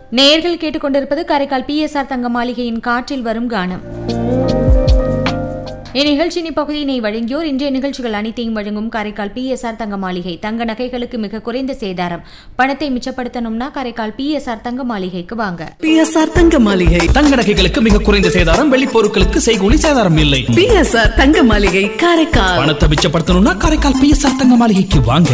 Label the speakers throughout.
Speaker 1: நேயர்கள் கேட்டுக்கொண்டிருப்பது காரைக்கால் பிஎஸ்ஆர் தங்க மாளிகையின் காற்றில் வரும் கானம் இந்நிகழ்ச்சியின் இப்பகுதியினை வழங்கியோர் இன்றைய நிகழ்ச்சிகள் அனைத்தையும் வழங்கும் காரைக்கால் பிஎஸ்ஆர் தங்க மாளிகை தங்க நகைகளுக்கு மிக குறைந்த சேதாரம் பணத்தை மிச்சப்படுத்தணும்னா காரைக்கால் பிஎஸ்ஆர் தங்க மாளிகைக்கு வாங்க
Speaker 2: பிஎஸ்ஆர் தங்க மாளிகை
Speaker 3: தங்க நகைகளுக்கு மிக குறைந்த சேதாரம் வெள்ளி பொருட்களுக்கு செய்கூலி சேதாரம் இல்லை
Speaker 2: பிஎஸ்ஆர் தங்க மாளிகை காரைக்கால்
Speaker 3: பணத்தை மிச்சப்படுத்தணும்னா காரைக்கால் பிஎஸ்ஆர் தங்க மாளிகைக்கு வாங்க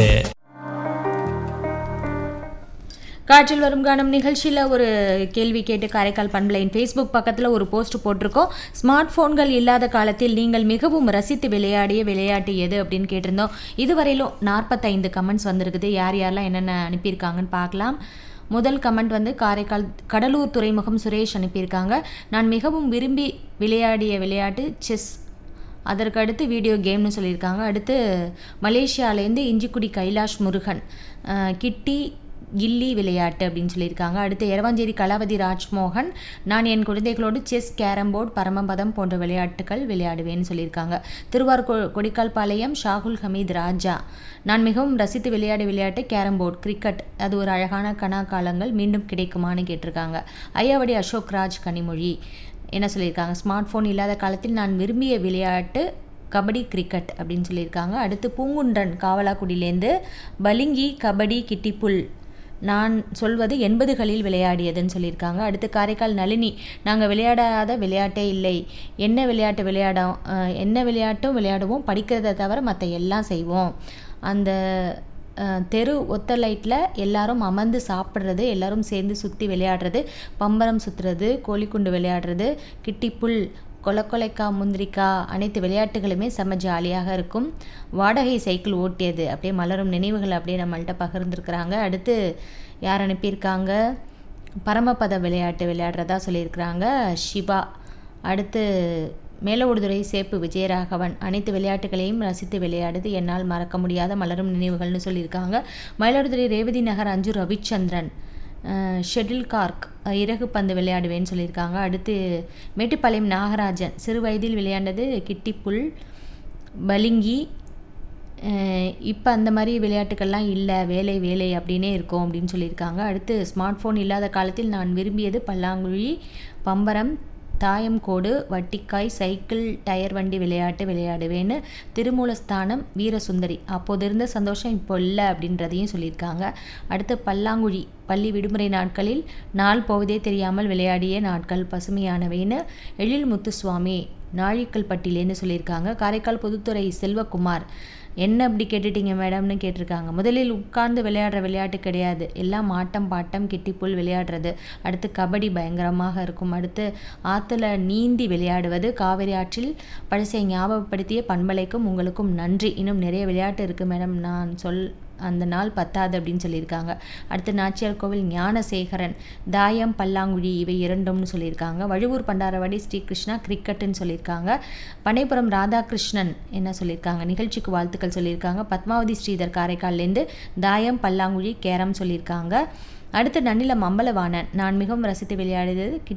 Speaker 1: காற்றில் வரும் கானம் நிகழ்ச்சியில் ஒரு கேள்வி கேட்டு காரைக்கால் பண்பலையின் ஃபேஸ்புக் பக்கத்தில் ஒரு போஸ்ட் போட்டிருக்கோம் ஸ்மார்ட் ஃபோன்கள் இல்லாத காலத்தில் நீங்கள் மிகவும் ரசித்து விளையாடிய விளையாட்டு எது அப்படின்னு கேட்டிருந்தோம் இதுவரையிலும் நாற்பத்தைந்து கமெண்ட்ஸ் வந்திருக்குது யார் யாரெல்லாம் என்னென்ன அனுப்பியிருக்காங்கன்னு பார்க்கலாம் முதல் கமெண்ட் வந்து காரைக்கால் கடலூர் துறைமுகம் சுரேஷ் அனுப்பியிருக்காங்க நான் மிகவும் விரும்பி விளையாடிய விளையாட்டு செஸ் அதற்கு அடுத்து வீடியோ கேம்னு சொல்லியிருக்காங்க அடுத்து மலேசியாவிலேருந்து இஞ்சிக்குடி கைலாஷ் முருகன் அஹ், கிட்டி கில்லி விளையாட்டு அப்படின்னு சொல்லியிருக்காங்க அடுத்து எரவாஞ்சேரி கலாவதி ராஜ்மோகன் நான் என் குழந்தைகளோடு செஸ் கேரம் போர்டு பரமபதம் போன்ற விளையாட்டுகள் விளையாடுவேன்னு சொல்லியிருக்காங்க திருவாரூர் கொ- கொடிக்கால்பாளையம் ஷாகுல் ஹமீத் ராஜா நான் மிகவும் ரசித்து விளையாடிய விளையாட்டு கேரம் போர்டு கிரிக்கெட் அது ஒரு அழகான கனா காலங்கள் மீண்டும் கிடைக்குமான்னு கேட்டிருக்காங்க ஐயாவடி அசோக் ராஜ் கனிமொழி என்ன சொல்லியிருக்காங்க ஸ்மார்ட் ஃபோன் இல்லாத காலத்தில் நான் விரும்பிய விளையாட்டு கபடி கிரிக்கெட் அப்படின்னு சொல்லியிருக்காங்க அடுத்து பூங்குன்றன் காவலாக்குடியிலேருந்து பலிங்கி கபடி கிட்டிப்புல் நான் சொல்வது எண்பதுகளில் விளையாடியதுன்னு சொல்லியிருக்காங்க அடுத்து காரைக்கால் நளினி நாங்கள் விளையாடாத விளையாட்டே இல்லை என்ன விளையாட்டு விளையாடும் அஹ், என்ன விளையாட்டும் விளையாடுவோம் படிக்கிறதை தவிர மற்ற எல்லாம் செய்வோம் அந்த அஹ், தெரு ஒத்த லைட்டில் எல்லாரும் அமர்ந்து சாப்பிட்றது எல்லாரும் சேர்ந்து சுற்றி விளையாடுறது பம்பரம் சுற்றுறது கோழிக்குண்டு விளையாடுறது கிட்டிப்புல் கொலக்கொலைக்கா முந்திரிக்கா அனைத்து விளையாட்டுகளுமே செம்ம ஜாலியாக இருக்கும் வாடகை சைக்கிள் ஓட்டியது அப்படியே மலரும் நினைவுகள் அப்படியே நம்மள்ட்ட பகிர்ந்துருக்குறாங்க அடுத்து யார் அனுப்பியிருக்காங்க பரமபத விளையாட்டு விளையாடுறதா சொல்லியிருக்கிறாங்க சிவா அடுத்து மேலோடுதுறை சேப்பு விஜயராகவன் அனைத்து விளையாட்டுகளையும் ரசித்து விளையாடுது என்னால் மறக்க முடியாத மலரும் நினைவுகள்னு சொல்லியிருக்காங்க மயிலாடுதுறை ரேவதி நகர் அஞ்சு ரவிச்சந்திரன் ஷெட்டில் கார்க் அஹ், இறகு பந்து விளையாடுவேன்னு சொல்லியிருக்காங்க அடுத்து மேட்டுப்பாளையம் நாகராஜன் சிறு வயதில் விளையாண்டது கிட்டிப்புல் பலிங்கி இப்போ அந்த மாதிரி விளையாட்டுக்கள்லாம் இல்லை வேலை வேலை அப்படின்னே இருக்கும் அப்படின்னு சொல்லியிருக்காங்க அடுத்து ஸ்மார்ட் ஃபோன் இல்லாத காலத்தில் நான் விரும்பியது பல்லாங்குழி பம்பரம் தாயம் கோடு வட்டிக்காய் சைக்கிள் டயர் வண்டி விளையாட்டு விளையாடுவேன்னு திருமூலஸ்தானம் வீரசுந்தரி அப்போது இருந்த சந்தோஷம் இப்போ இல்லை அப்படின்றதையும் சொல்லியிருக்காங்க அடுத்து பல்லாங்குழி பள்ளி விடுமுறை நாட்களில் நாள் போவதே தெரியாமல் விளையாடிய நாட்கள் பசுமையானவைன்னு எழில் முத்துசுவாமி நாழிக்கல் பட்டியிலேருந்து சொல்லியிருக்காங்க காரைக்கால் பொதுத்துறை செல்வகுமார் என்ன அப்படி கேட்டுட்டீங்க மேடம்னு கேட்டிருக்காங்க முதலில் உட்கார்ந்து விளையாடுற விளையாட்டு கிடையாது எல்லாம் ஆட்டம் பாட்டம் கிட்டிப்புல் விளையாடுறது அடுத்து கபடி பயங்கரமாக இருக்கும் அடுத்து ஆற்றுல நீந்தி விளையாடுவது காவிரி ஆற்றில் பழசை ஞாபகப்படுத்திய பண்பலைக்கும் உங்களுக்கும் நன்றி இன்னும் நிறைய விளையாட்டு இருக்குது மேடம் நான் சொல் அந்த நாள் பத்தாது அப்படின்னு சொல்லியிருக்காங்க அடுத்து நாச்சியார் கோவில் ஞானசேகரன் தாயம் பல்லாங்குழி இவை இரண்டும்னு சொல்லியிருக்காங்க வழுவூர் பண்டாரவாடி ஸ்ரீகிருஷ்ணா கிரிக்கெட்டுன்னு சொல்லியிருக்காங்க பனைப்புரம் ராதாகிருஷ்ணன் என்ன சொல்லியிருக்காங்க நிகழ்ச்சிக்கு வாழ்த்துக்கள் சொல்லியிருக்காங்க பத்மாவதி ஸ்ரீதர் காரைக்கால்லேருந்து தாயம் பல்லாங்குழி கேரம் சொல்லியிருக்காங்க அடுத்து நன்னிலம் அம்பலவாணன் நான் மிகவும் ரசித்து விளையாடியது